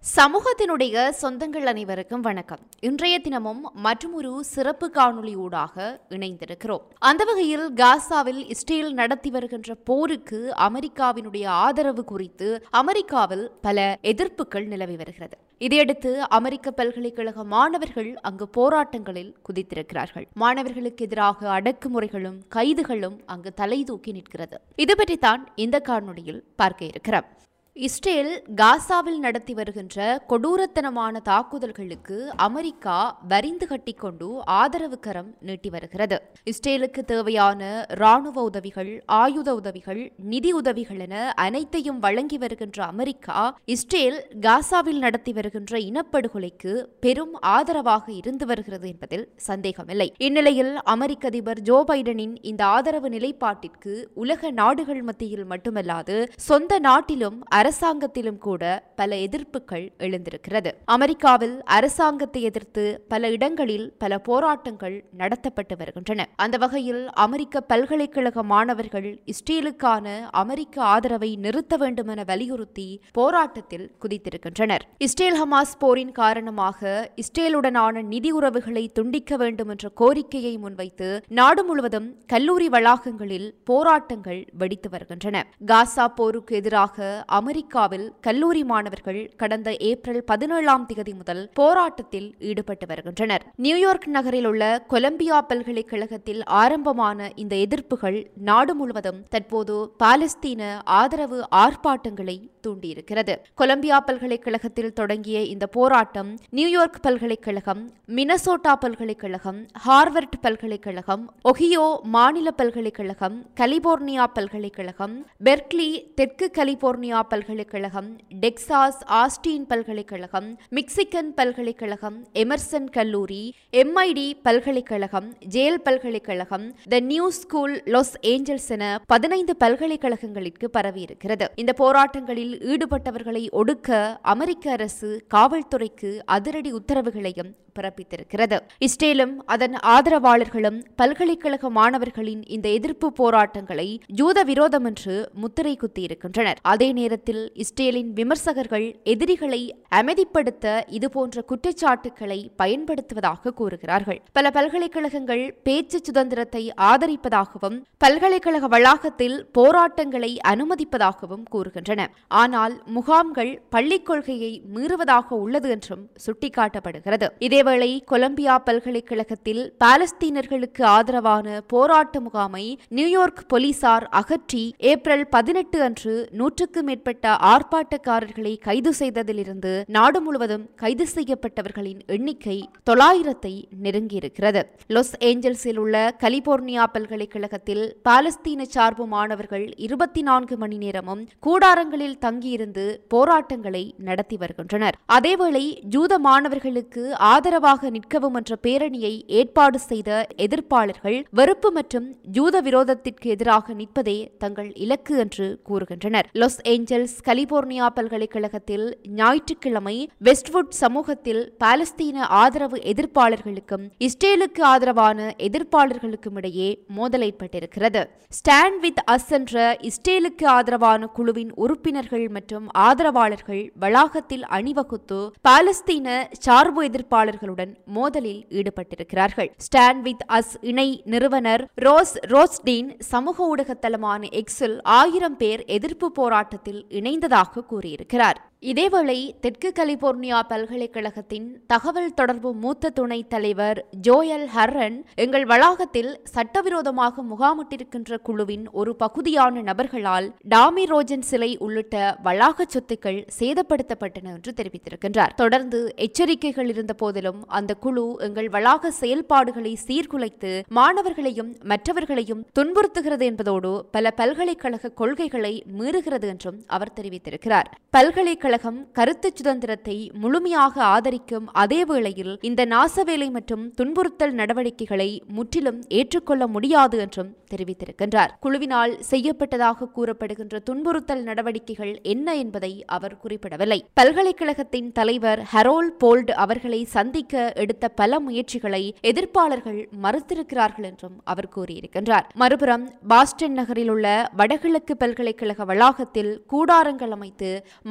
சமூகத்தினுடைய சொந்தங்கள் அனைவருக்கும் வணக்கம் இன்றைய தினமும் மற்றொரு சிறப்பு காணொளி ஊடாக இணைந்திருக்கிறோம் அந்த வகையில் காசாவில் இஸ்ரேல் நடத்தி வருகின்ற போருக்கு அமெரிக்காவினுடைய ஆதரவு குறித்து அமெரிக்காவில் பல எதிர்ப்புகள் நிலவி வருகிறது இதையடுத்து அமெரிக்க பல்கலைக்கழக மாணவர்கள் அங்கு போராட்டங்களில் குதித்திருக்கிறார்கள் மாணவர்களுக்கு எதிராக அடக்குமுறைகளும் கைதுகளும் அங்கு தலை தூக்கி நிற்கிறது இது பற்றித்தான் இந்த காணொளியில் பார்க்க இருக்கிறோம் இஸ்ரேல் காசாவில் நடத்தி வருகின்ற கொடூரத்தனமான தாக்குதல்களுக்கு அமெரிக்கா வரிந்து கட்டிக்கொண்டு ஆதரவு கரம் நீட்டி வருகிறது இஸ்ரேலுக்கு தேவையான ராணுவ உதவிகள் ஆயுத உதவிகள் நிதி உதவிகள் என அனைத்தையும் வழங்கி வருகின்ற அமெரிக்கா இஸ்ரேல் காசாவில் நடத்தி வருகின்ற இனப்படுகொலைக்கு பெரும் ஆதரவாக இருந்து வருகிறது என்பதில் சந்தேகமில்லை இந்நிலையில் அமெரிக்க அதிபர் ஜோ பைடனின் இந்த ஆதரவு நிலைப்பாட்டிற்கு உலக நாடுகள் மத்தியில் மட்டுமல்லாது சொந்த நாட்டிலும் அரசாங்கத்திலும் கூட பல எதிர்ப்புகள் எழுந்திருக்கிறது அமெரிக்காவில் அரசாங்கத்தை எதிர்த்து பல இடங்களில் பல போராட்டங்கள் நடத்தப்பட்டு வருகின்றன அந்த வகையில் அமெரிக்க பல்கலைக்கழக மாணவர்கள் இஸ்ரேலுக்கான அமெரிக்க ஆதரவை நிறுத்த வேண்டும் என வலியுறுத்தி போராட்டத்தில் குதித்திருக்கின்றனர் இஸ்ரேல் ஹமாஸ் போரின் காரணமாக இஸ்ரேலுடனான நிதி உறவுகளை துண்டிக்க வேண்டும் என்ற கோரிக்கையை முன்வைத்து நாடு முழுவதும் கல்லூரி வளாகங்களில் போராட்டங்கள் வெடித்து வருகின்றன காசா போருக்கு எதிராக அமெரிக்காவில் கல்லூரி மாணவர்கள் கடந்த ஏப்ரல் பதினேழாம் தேதி முதல் போராட்டத்தில் ஈடுபட்டு வருகின்றனர் நியூயார்க் நகரில் உள்ள கொலம்பியா பல்கலைக்கழகத்தில் ஆரம்பமான இந்த எதிர்ப்புகள் நாடு முழுவதும் தற்போது பாலஸ்தீன ஆதரவு ஆர்ப்பாட்டங்களை தூண்டியிருக்கிறது கொலம்பியா பல்கலைக்கழகத்தில் தொடங்கிய இந்த போராட்டம் நியூயார்க் பல்கலைக்கழகம் மினசோட்டா பல்கலைக்கழகம் ஹார்வர்ட் பல்கலைக்கழகம் ஒஹியோ மாநில பல்கலைக்கழகம் கலிபோர்னியா பல்கலைக்கழகம் பெர்க்லி தெற்கு கலிபோர்னியா பல்கலைக்கழகம் டெக்சாஸ் ஆஸ்டின் பல்கலைக்கழகம் மிக்சிகன் பல்கலைக்கழகம் எமர்சன் கல்லூரி எம்ஐடி பல்கலைக்கழகம் ஜேல் பல்கலைக்கழகம் the New School Los Angeles என பதினைந்து பல்கலைக்கழகங்களுக்கு பரவியிருக்கிறது இந்த போராட்டங்களில் ஈடுபட்டவர்களை ஒடுக்க அமெரிக்க அரசு காவல்துறைக்கு அதிரடி உத்தரவுகளையும் பிறப்பித்திருக்கிறது இஸ்ரேலும் அதன் ஆதரவாளர்களும் பல்கலைக்கழக மாணவர்களின் இந்த எதிர்ப்பு போராட்டங்களை ஜூத விரோதம் என்று முத்திரை குத்தியிருக்கின்றனர் அதே நேரத்தில் இஸ்ரேலின் விமர்சகர்கள் எதிரிகளை அமைதிப்படுத்த இதுபோன்ற குற்றச்சாட்டுக்களை பயன்படுத்துவதாக கூறுகிறார்கள் பல பல்கலைக்கழகங்கள் பேச்சு சுதந்திரத்தை ஆதரிப்பதாகவும் பல்கலைக்கழக வளாகத்தில் போராட்டங்களை அனுமதிப்பதாகவும் கூறுகின்றன ஆனால் முகாம்கள் பள்ளிக் கொள்கையை மீறுவதாக உள்ளது என்றும் சுட்டிக்காட்டப்படுகிறது இதேவேளை கொலம்பியா பல்கலைக்கழகத்தில் பாலஸ்தீனர்களுக்கு ஆதரவான போராட்ட முகாமை நியூயார்க் போலீசார் அகற்றி ஏப்ரல் பதினெட்டு அன்று நூற்றுக்கும் மேற்பட்ட ஆர்ப்பாட்டக்காரர்களை கைது செய்ததிலிருந்து நாடு முழுவதும் கைது செய்யப்பட்டவர்களின் எண்ணிக்கை தொள்ளாயிரத்தை நெருங்கியிருக்கிறது லாஸ் ஏஞ்சல்ஸில் உள்ள கலிபோர்னியா பல்கலைக்கழகத்தில் பாலஸ்தீன சார்பு மாணவர்கள் இருபத்தி நான்கு மணி நேரமும் கூடாரங்களில் தங்கியிருந்து போராட்டங்களை நடத்தி வருகின்றனர் அதேவேளை ஜூத மாணவர்களுக்கு ஆதரவாக நிற்கவும் என்ற பேரணியை ஏற்பாடு செய்த எதிர்ப்பாளர்கள் வெறுப்பு மற்றும் ஜூத விரோதத்திற்கு எதிராக நிற்பதே தங்கள் இலக்கு என்று கூறுகின்றனர் லாஸ் ஏஞ்சல்ஸ் கலிபோர்னியா பல்கலைக்கழகத்தில் ஞாயிற்றுக்கிழமை வெஸ்ட்வுட் சமூகத்தில் பாலஸ்தீன ஆதரவு எதிர்ப்பாளர்களுக்கும் இஸ்ரேலுக்கு ஆதரவான எதிர்ப்பாளர்களுக்கும் இடையே மோதல் ஏற்பட்டிருக்கிறது ஸ்டாண்ட் வித் அஸ் என்ற இஸ்ரேலுக்கு ஆதரவான குழுவின் உறுப்பினர்கள் மற்றும் ஆதரவாளர்கள் வளாகத்தில் அணிவகுத்து பாலஸ்தீன சார்பு எதிர்ப்பாளர்களுடன் மோதலில் ஈடுபட்டிருக்கிறார்கள் ஸ்டாண்ட் வித் அஸ் இணை நிறுவனர் ரோஸ் ரோஸ்டீன் சமூக ஊடக தளமான எக்ஸில் ஆயிரம் பேர் எதிர்ப்பு போராட்டத்தில் இணைந்ததாக கூறியிருக்கிறார் இதேவேளை தெற்கு கலிபோர்னியா பல்கலைக்கழகத்தின் தகவல் தொடர்பு மூத்த துணைத் தலைவர் ஜோயல் ஹர்ரன் எங்கள் வளாகத்தில் சட்டவிரோதமாக முகாமிட்டிருக்கின்ற குழுவின் ஒரு பகுதியான நபர்களால் டாமி ரோஜன் சிலை உள்ளிட்ட வளாக சொத்துக்கள் சேதப்படுத்தப்பட்டன என்று தெரிவித்திருக்கின்றார் தொடர்ந்து எச்சரிக்கைகள் இருந்த போதிலும் அந்த குழு எங்கள் வளாக செயல்பாடுகளை சீர்குலைத்து மாணவர்களையும் மற்றவர்களையும் துன்புறுத்துகிறது என்பதோடு பல பல்கலைக்கழக கொள்கைகளை மீறுகிறது என்றும் அவர் தெரிவித்திருக்கிறார் பல்கலைக்கழகம் கருத்து சுதந்திரத்தை முழுமையாக ஆதரிக்கும் அதே வேளையில் இந்த நாசவேலை மற்றும் துன்புறுத்தல் நடவடிக்கைகளை முற்றிலும் ஏற்றுக்கொள்ள முடியாது என்றும் தெரிவித்திருக்கின்றார் குழுவினால் செய்யப்பட்டதாக கூறப்படுகின்ற துன்புறுத்தல் நடவடிக்கைகள் என்ன என்பதை அவர் குறிப்பிடவில்லை பல்கலைக்கழகத்தின் தலைவர் ஹரோல் போல்ட் அவர்களை சந்திக்க எடுத்த பல முயற்சிகளை எதிர்ப்பாளர்கள் மறுத்திருக்கிறார்கள் என்றும் அவர் கூறியிருக்கின்றார் மறுபுறம் பாஸ்டன் நகரில் உள்ள வடகிழக்கு பல்கலைக்கழக வளாகத்தில் கூடாரங்கள் அமைத்து மாணவர்கள்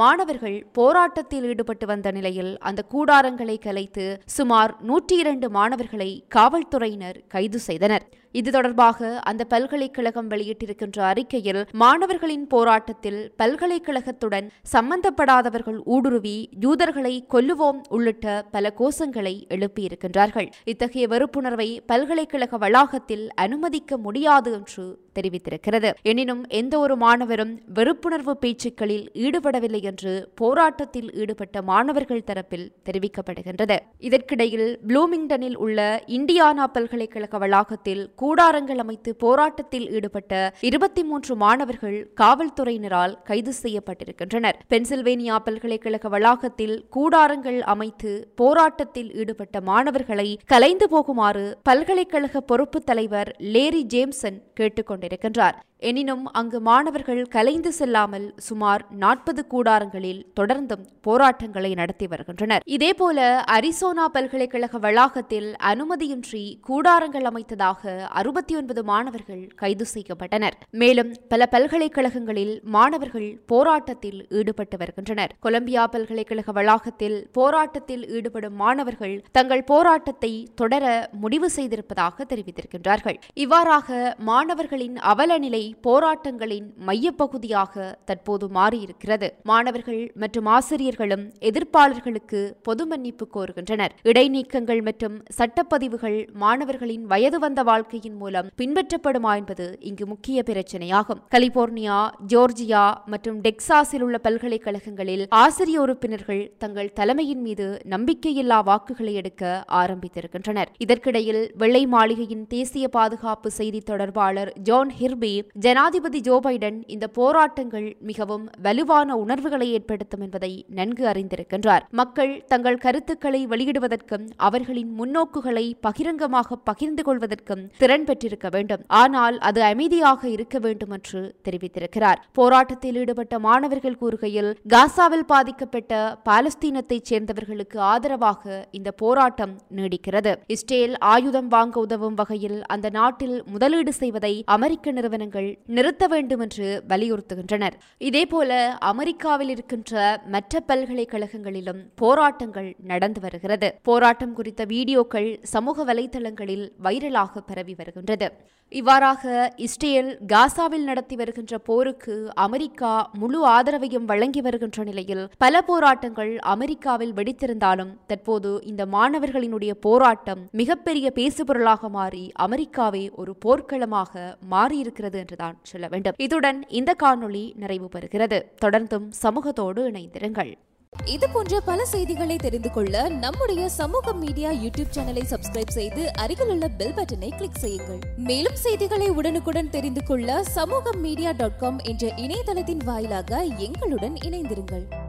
மாணவர்கள் போராட்டத்தில் ஈடுபட்டு வந்த நிலையில் அந்த கூடாரங்களை கலைத்து சுமார் நூற்றி இரண்டு மாணவர்களை காவல்துறையினர் கைது செய்தனர் இது தொடர்பாக அந்த பல்கலைக்கழகம் வெளியிட்டிருக்கின்ற அறிக்கையில் மாணவர்களின் போராட்டத்தில் பல்கலைக்கழகத்துடன் சம்பந்தப்படாதவர்கள் ஊடுருவி யூதர்களை கொல்லுவோம் உள்ளிட்ட பல கோஷங்களை எழுப்பியிருக்கின்றார்கள் இத்தகைய வெறுப்புணர்வை பல்கலைக்கழக வளாகத்தில் அனுமதிக்க முடியாது என்று தெரிவித்திருக்கிறது எனினும் எந்த ஒரு மாணவரும் வெறுப்புணர்வு பேச்சுக்களில் ஈடுபடவில்லை என்று போராட்டத்தில் ஈடுபட்ட மாணவர்கள் தரப்பில் தெரிவிக்கப்படுகின்றது இதற்கிடையில் ப்ளூமிங்டனில் உள்ள இண்டியானா பல்கலைக்கழக வளாகத்தில் கூடாரங்கள் அமைத்து போராட்டத்தில் ஈடுபட்ட இருபத்தி மூன்று மாணவர்கள் காவல்துறையினரால் கைது செய்யப்பட்டிருக்கின்றனர் பென்சில்வேனியா பல்கலைக்கழக வளாகத்தில் கூடாரங்கள் அமைத்து போராட்டத்தில் ஈடுபட்ட மாணவர்களை கலைந்து போகுமாறு பல்கலைக்கழக பொறுப்பு தலைவர் லேரி ஜேம்சன் கேட்டுக்கொண்டிருக்கின்றார் எனினும் அங்கு மாணவர்கள் கலைந்து செல்லாமல் சுமார் நாற்பது கூடாரங்களில் தொடர்ந்தும் போராட்டங்களை நடத்தி வருகின்றனர் இதேபோல அரிசோனா பல்கலைக்கழக வளாகத்தில் அனுமதியின்றி கூடாரங்கள் அமைத்ததாக அறுபத்தி ஒன்பது மாணவர்கள் கைது செய்யப்பட்டனர் மேலும் பல பல்கலைக்கழகங்களில் மாணவர்கள் போராட்டத்தில் ஈடுபட்டு வருகின்றனர் கொலம்பியா பல்கலைக்கழக வளாகத்தில் போராட்டத்தில் ஈடுபடும் மாணவர்கள் தங்கள் போராட்டத்தை தொடர முடிவு செய்திருப்பதாக தெரிவித்திருக்கின்றார்கள் இவ்வாறாக மாணவர்களின் அவலநிலை போராட்டங்களின் மையப்பகுதியாக தற்போது மாறியிருக்கிறது மாணவர்கள் மற்றும் ஆசிரியர்களும் எதிர்ப்பாளர்களுக்கு பொது மன்னிப்பு கோருகின்றனர் இடைநீக்கங்கள் மற்றும் சட்டப்பதிவுகள் மாணவர்களின் வயது வந்த வாழ்க்கையின் மூலம் பின்பற்றப்படுமா என்பது இங்கு முக்கிய பிரச்சனையாகும் கலிபோர்னியா ஜோர்ஜியா மற்றும் டெக்சாஸில் உள்ள பல்கலைக்கழகங்களில் ஆசிரிய உறுப்பினர்கள் தங்கள் தலைமையின் மீது நம்பிக்கையில்லா வாக்குகளை எடுக்க ஆரம்பித்திருக்கின்றனர் இதற்கிடையில் வெள்ளை மாளிகையின் தேசிய பாதுகாப்பு செய்தி தொடர்பாளர் ஜான் ஹிர்பி ஜனாதிபதி ஜோ பைடன் இந்த போராட்டங்கள் மிகவும் வலுவான உணர்வுகளை ஏற்படுத்தும் என்பதை நன்கு அறிந்திருக்கின்றார் மக்கள் தங்கள் கருத்துக்களை வெளியிடுவதற்கும் அவர்களின் முன்னோக்குகளை பகிரங்கமாக பகிர்ந்து கொள்வதற்கும் திறன் பெற்றிருக்க வேண்டும் ஆனால் அது அமைதியாக இருக்க வேண்டும் என்று தெரிவித்திருக்கிறார் போராட்டத்தில் ஈடுபட்ட மாணவர்கள் கூறுகையில் காசாவில் பாதிக்கப்பட்ட பாலஸ்தீனத்தைச் சேர்ந்தவர்களுக்கு ஆதரவாக இந்த போராட்டம் நீடிக்கிறது இஸ்ரேல் ஆயுதம் வாங்க உதவும் வகையில் அந்த நாட்டில் முதலீடு செய்வதை அமெரிக்க நிறுவனங்கள் நிறுத்த வேண்டும் என்று வலியுறுத்துகின்றனர் இதேபோல அமெரிக்காவில் இருக்கின்ற மற்ற பல்கலைக்கழகங்களிலும் போராட்டங்கள் நடந்து வருகிறது போராட்டம் குறித்த வீடியோக்கள் சமூக வலைதளங்களில் வைரலாக பரவி வருகின்றது இவ்வாறாக இஸ்ரேல் காசாவில் நடத்தி வருகின்ற போருக்கு அமெரிக்கா முழு ஆதரவையும் வழங்கி வருகின்ற நிலையில் பல போராட்டங்கள் அமெரிக்காவில் வெடித்திருந்தாலும் தற்போது இந்த மாணவர்களினுடைய போராட்டம் மிகப்பெரிய பேசுபொருளாக மாறி அமெரிக்காவே ஒரு போர்க்களமாக மாறியிருக்கிறது என்றுதான் சொல்ல வேண்டும் இத்துடன் இந்த காணொளி நிறைவு பெறுகிறது தொடர்ந்தும் சமூகத்தோடு இணைந்திருங்கள் இது போன்ற பல செய்திகளை தெரிந்து கொள்ள நம்முடைய சமூக மீடியா யூடியூப் சேனலை சப்ஸ்கிரைப் செய்து அருகில் உள்ள பெல் பட்டனை கிளிக் செய்யுங்கள் மேலும் செய்திகளை உடனுக்குடன் தெரிந்து கொள்ள சமூக மீடியா டாட் காம் என்ற இணையதளத்தின் வாயிலாக எங்களுடன் இணைந்திருங்கள்